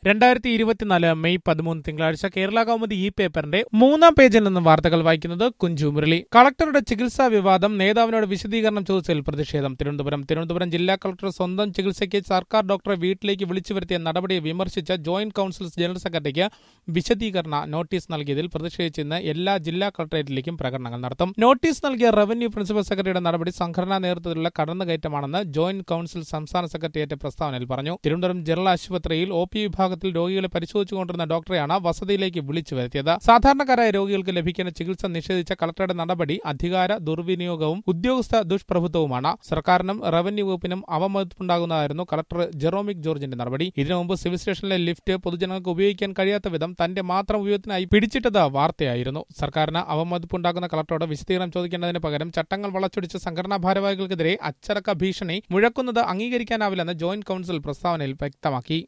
രണ്ടായിരത്തി ഇരുപത്തിനാല് മെയ് പതിമൂന്ന് തിങ്കളാഴ്ച കേരള കൗമുദി ഈ പേപ്പറിന്റെ മൂന്നാം പേജിൽ നിന്ന് വാർത്തകൾ വായിക്കുന്നത് കുഞ്ചു മുരളി കളക്ടറുടെ ചികിത്സാ വിവാദം നേതാവിനോട് വിശദീകരണം ചോദിച്ചതിൽ പ്രതിഷേധം തിരുവനന്തപുരം തിരുവനന്തപുരം ജില്ലാ കളക്ടർ സ്വന്തം ചികിത്സയ്ക്ക് സർക്കാർ ഡോക്ടറെ വീട്ടിലേക്ക് വിളിച്ചു വരുത്തിയ നടപടിയെ വിമർശിച്ച ജോയിന്റ് കൌൺസിൽ ജനറൽ സെക്രട്ടറിക്ക് വിശദീകരണ നോട്ടീസ് നൽകിയതിൽ പ്രതിഷേധിച്ച് ഇന്ന് എല്ലാ ജില്ലാ കളക്ടറേറ്റിലേക്കും പ്രകടനങ്ങൾ നടത്തും നോട്ടീസ് നൽകിയ റവന്യൂ പ്രിൻസിപ്പൽ സെക്രട്ടറിയുടെ നടപടി സംഘടനാ നേതൃത്വത്തിലുള്ള കടന്നുകയറ്റമാണെന്ന് ജോയിന്റ് കൌൺസിൽ സംസ്ഥാന സെക്രട്ടേറിയറ്റ് പ്രസ്താവനയിൽ പറഞ്ഞു തിരുവനന്തപുരം ജനറൽ ആശുപത്രിയിൽ ഒ പി വിഭാഗത്തിൽ രോഗികളെ പരിശോധിച്ചുകൊണ്ടിരുന്ന ഡോക്ടറെയാണ് വസതിയിലേക്ക് വിളിച്ചു വരുത്തിയത് സാധാരണക്കാരായ രോഗികൾക്ക് ലഭിക്കേണ്ട ചികിത്സ നിഷേധിച്ച കളക്ടറുടെ നടപടി അധികാര ദുർവിനിയോഗവും ഉദ്യോഗസ്ഥ ദുഷ്പ്രഭുത്വവുമാണ് സർക്കാരിനും റവന്യൂ വകുപ്പിനും അവമതിപ്പുണ്ടാകുന്നതായിരുന്നു കളക്ടർ ജെറോമിക് ജോർജിന്റെ നടപടി ഇതിനു മുമ്പ് സിവിൽ സ്റ്റേഷനിലെ ലിഫ്റ്റ് പൊതുജനങ്ങൾക്ക് ഉപയോഗിക്കാൻ കഴിയാത്ത വിധം തന്റെ മാത്രം ഉപയോഗത്തിനായി പിടിച്ചിട്ടത് വാർത്തയായിരുന്നു സർക്കാരിന് അവമതിപ്പുണ്ടാക്കുന്ന കളക്ടറോട് വിശദീകരണം ചോദിക്കേണ്ടതിന് പകരം ചട്ടങ്ങൾ വളച്ചൊടിച്ച് സംഘടനാ ഭാരവാഹികൾക്കെതിരെ അച്ചടക്ക ഭീഷണി മുഴക്കുന്നത് അംഗീകരിക്കാനാവില്ലെന്ന് ജോയിന്റ് കൌൺസിൽ പ്രസ്താവനയിൽ വ്യക്തമാക്കി